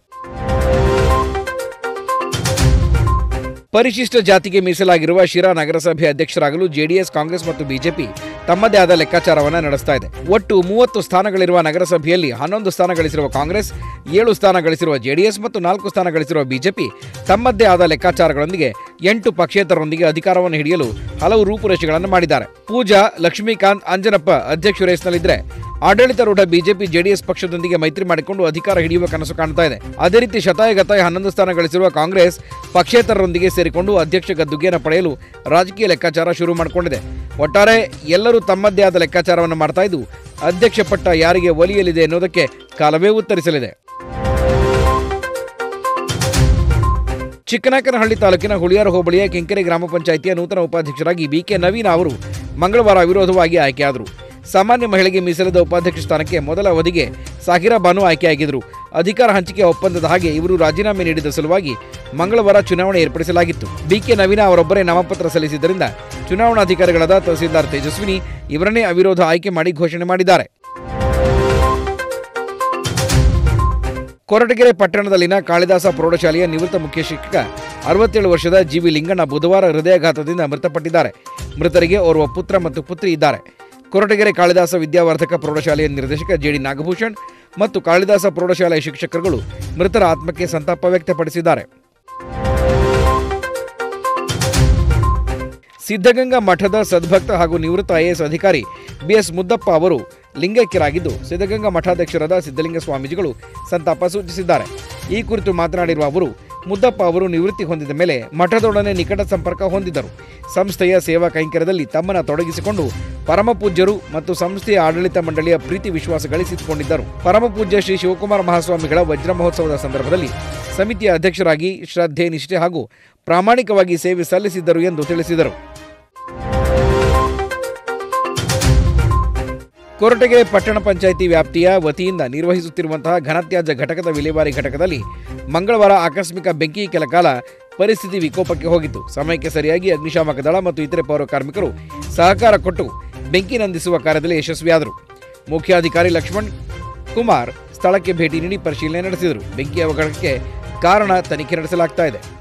Speaker 3: ಪರಿಶಿಷ್ಟ ಜಾತಿಗೆ ಮೀಸಲಾಗಿರುವ ಶಿರಾ ನಗರಸಭೆ ಅಧ್ಯಕ್ಷರಾಗಲು ಜೆಡಿಎಸ್ ಕಾಂಗ್ರೆಸ್ ಮತ್ತು ಬಿಜೆಪಿ ತಮ್ಮದೇ ಆದ ಲೆಕ್ಕಾಚಾರವನ್ನು ನಡೆಸ್ತಾ ಇದೆ ಒಟ್ಟು ಮೂವತ್ತು ಸ್ಥಾನಗಳಿರುವ ನಗರಸಭೆಯಲ್ಲಿ ಹನ್ನೊಂದು ಸ್ಥಾನ ಗಳಿಸಿರುವ ಕಾಂಗ್ರೆಸ್ ಏಳು ಸ್ಥಾನ ಗಳಿಸಿರುವ ಜೆಡಿಎಸ್ ಮತ್ತು ನಾಲ್ಕು ಸ್ಥಾನ ಗಳಿಸಿರುವ ಬಿಜೆಪಿ ತಮ್ಮದೇ ಆದ ಲೆಕ್ಕಾಚಾರಗಳೊಂದಿಗೆ ಎಂಟು ಪಕ್ಷೇತರರೊಂದಿಗೆ ಅಧಿಕಾರವನ್ನು ಹಿಡಿಯಲು ಹಲವು ರೂಪುರೇಷೆಗಳನ್ನು ಮಾಡಿದ್ದಾರೆ ಪೂಜಾ ಲಕ್ಷ್ಮೀಕಾಂತ್ ಅಂಜನಪ್ಪ ಅಧ್ಯಕ್ಷ ರೇಸ್ನಲ್ಲಿದ್ದರೆ ಆಡಳಿತಾರೂಢ ಬಿಜೆಪಿ ಜೆಡಿಎಸ್ ಪಕ್ಷದೊಂದಿಗೆ ಮೈತ್ರಿ ಮಾಡಿಕೊಂಡು ಅಧಿಕಾರ ಹಿಡಿಯುವ ಕನಸು ಕಾಣ್ತಾ ಇದೆ ಅದೇ ರೀತಿ ಶತಾಯಗತಾಯ ಹನ್ನೊಂದು ಸ್ಥಾನ ಗಳಿಸಿರುವ ಕಾಂಗ್ರೆಸ್ ಪಕ್ಷೇತರರೊಂದಿಗೆ ಸೇರಿಕೊಂಡು ಅಧ್ಯಕ್ಷ ಗದ್ದುಗೆಯನ್ನು ಪಡೆಯಲು ರಾಜಕೀಯ ಲೆಕ್ಕಾಚಾರ ಶುರು ಮಾಡಿಕೊಂಡಿದೆ ಒಟ್ಟಾರೆ ಎಲ್ಲರೂ ತಮ್ಮದೇ ಆದ ಲೆಕ್ಕಾಚಾರವನ್ನು ಮಾಡ್ತಾ ಇದ್ದು ಅಧ್ಯಕ್ಷ ಪಟ್ಟ ಯಾರಿಗೆ ಒಲಿಯಲಿದೆ ಎನ್ನುವುದಕ್ಕೆ ಕಾಲವೇ ಉತ್ತರಿಸಲಿದೆ ಚಿಕ್ಕನಾಯಕನಹಳ್ಳಿ ತಾಲೂಕಿನ ಹುಳಿಯಾರ ಹೋಬಳಿಯ ಕೆಂಕೆರೆ ಗ್ರಾಮ ಪಂಚಾಯಿತಿಯ ನೂತನ ಉಪಾಧ್ಯಕ್ಷರಾಗಿ ಬಿಕೆ ನವೀನ್ ಅವರು ಮಂಗಳವಾರ ಅವಿರೋಧವಾಗಿ ಆಯ್ಕೆಯಾದರು ಸಾಮಾನ್ಯ ಮಹಿಳೆಗೆ ಮೀಸಲಿದ ಉಪಾಧ್ಯಕ್ಷ ಸ್ಥಾನಕ್ಕೆ ಮೊದಲ ಅವಧಿಗೆ ಸಾಹಿರಾ ಬಾನು ಆಯ್ಕೆಯಾಗಿದ್ದರು ಅಧಿಕಾರ ಹಂಚಿಕೆ ಒಪ್ಪಂದದ ಹಾಗೆ ಇವರು ರಾಜೀನಾಮೆ ನೀಡಿದ ಸಲುವಾಗಿ ಮಂಗಳವಾರ ಚುನಾವಣೆ ಏರ್ಪಡಿಸಲಾಗಿತ್ತು ಬಿಕೆ ನವೀನ ಅವರೊಬ್ಬರೇ ನಾಮಪತ್ರ ಸಲ್ಲಿಸಿದ್ದರಿಂದ ಚುನಾವಣಾಧಿಕಾರಿಗಳಾದ ತಹಸೀಲ್ದಾರ್ ತೇಜಸ್ವಿನಿ ಇವರನ್ನೇ ಅವಿರೋಧ ಆಯ್ಕೆ ಮಾಡಿ ಘೋಷಣೆ ಮಾಡಿದ್ದಾರೆ ಕೊರಟಗೆರೆ ಪಟ್ಟಣದಲ್ಲಿನ ಕಾಳಿದಾಸ ಪ್ರೌಢಶಾಲೆಯ ನಿವೃತ್ತ ಮುಖ್ಯ ಶಿಕ್ಷಕ ಅರವತ್ತೇಳು ವರ್ಷದ ಜಿವಿ ಲಿಂಗಣ್ಣ ಬುಧವಾರ ಹೃದಯಾಘಾತದಿಂದ ಮೃತಪಟ್ಟಿದ್ದಾರೆ ಮೃತರಿಗೆ ಓರ್ವ ಪುತ್ರ ಮತ್ತು ಪುತ್ರಿ ಇದ್ದಾರೆ ಕೊರಟಗೆರೆ ಕಾಳಿದಾಸ ವಿದ್ಯಾವರ್ಧಕ ಪ್ರೌಢಶಾಲೆಯ ನಿರ್ದೇಶಕ ಜೆಡಿ ನಾಗಭೂಷಣ್ ಮತ್ತು ಕಾಳಿದಾಸ ಪ್ರೌಢಶಾಲೆಯ ಶಿಕ್ಷಕರುಗಳು ಮೃತರ ಆತ್ಮಕ್ಕೆ ಸಂತಾಪ ವ್ಯಕ್ತಪಡಿಸಿದ್ದಾರೆ ಸಿದ್ಧಗಂಗಾ ಮಠದ ಸದ್ಭಕ್ತ ಹಾಗೂ ನಿವೃತ್ತ ಐಎಎಸ್ ಅಧಿಕಾರಿ ಬಿಎಸ್ ಮುದ್ದಪ್ಪ ಅವರು ಲಿಂಗೈಕ್ಯರಾಗಿದ್ದು ಸಿದ್ಧಗಂಗಾ ಮಠಾಧ್ಯಕ್ಷರಾದ ಸಿದ್ಧಲಿಂಗ ಸ್ವಾಮೀಜಿಗಳು ಸಂತಾಪ ಸೂಚಿಸಿದ್ದಾರೆ ಈ ಕುರಿತು ಮಾತನಾಡಿರುವ ಅವರು ಮುದ್ದಪ್ಪ ಅವರು ನಿವೃತ್ತಿ ಹೊಂದಿದ ಮೇಲೆ ಮಠದೊಡನೆ ನಿಕಟ ಸಂಪರ್ಕ ಹೊಂದಿದ್ದರು ಸಂಸ್ಥೆಯ ಸೇವಾ ಕೈಂಕರ್ಯದಲ್ಲಿ ತಮ್ಮನ್ನು ತೊಡಗಿಸಿಕೊಂಡು ಪರಮಪೂಜ್ಯರು ಮತ್ತು ಸಂಸ್ಥೆಯ ಆಡಳಿತ ಮಂಡಳಿಯ ಪ್ರೀತಿ ವಿಶ್ವಾಸ ಗಳಿಸಿಕೊಂಡಿದ್ದರು ಪರಮಪೂಜ್ಯ ಶ್ರೀ ಶಿವಕುಮಾರ ಮಹಾಸ್ವಾಮಿಗಳ ವಜ್ರ ಮಹೋತ್ಸವದ ಸಂದರ್ಭದಲ್ಲಿ ಸಮಿತಿಯ ಅಧ್ಯಕ್ಷರಾಗಿ ಶ್ರದ್ಧೆ ನಿಷ್ಠೆ ಹಾಗೂ ಪ್ರಾಮಾಣಿಕವಾಗಿ ಸೇವೆ ಸಲ್ಲಿಸಿದ್ದರು ಎಂದು ತಿಳಿಸಿದರು ಕೊರಟಗೆರೆ ಪಟ್ಟಣ ಪಂಚಾಯಿತಿ ವ್ಯಾಪ್ತಿಯ ವತಿಯಿಂದ ನಿರ್ವಹಿಸುತ್ತಿರುವಂತಹ ಘನತ್ಯಾಜ್ಯ ಘಟಕದ ವಿಲೇವಾರಿ ಘಟಕದಲ್ಲಿ ಮಂಗಳವಾರ ಆಕಸ್ಮಿಕ ಬೆಂಕಿ ಕೆಲ ಕಾಲ ಪರಿಸ್ಥಿತಿ ವಿಕೋಪಕ್ಕೆ ಹೋಗಿತ್ತು ಸಮಯಕ್ಕೆ ಸರಿಯಾಗಿ ಅಗ್ನಿಶಾಮಕ ದಳ ಮತ್ತು ಇತರೆ ಪೌರ ಕಾರ್ಮಿಕರು ಸಹಕಾರ ಕೊಟ್ಟು ಬೆಂಕಿ ನಂದಿಸುವ ಕಾರ್ಯದಲ್ಲಿ ಯಶಸ್ವಿಯಾದರು ಮುಖ್ಯಾಧಿಕಾರಿ ಲಕ್ಷ್ಮಣ್ ಕುಮಾರ್ ಸ್ಥಳಕ್ಕೆ ಭೇಟಿ ನೀಡಿ ಪರಿಶೀಲನೆ ನಡೆಸಿದರು ಬೆಂಕಿ ಅವಘಡಕ್ಕೆ ಕಾರಣ ತನಿಖೆ ನಡೆಸಲಾಗ್ತಾ ಇದೆ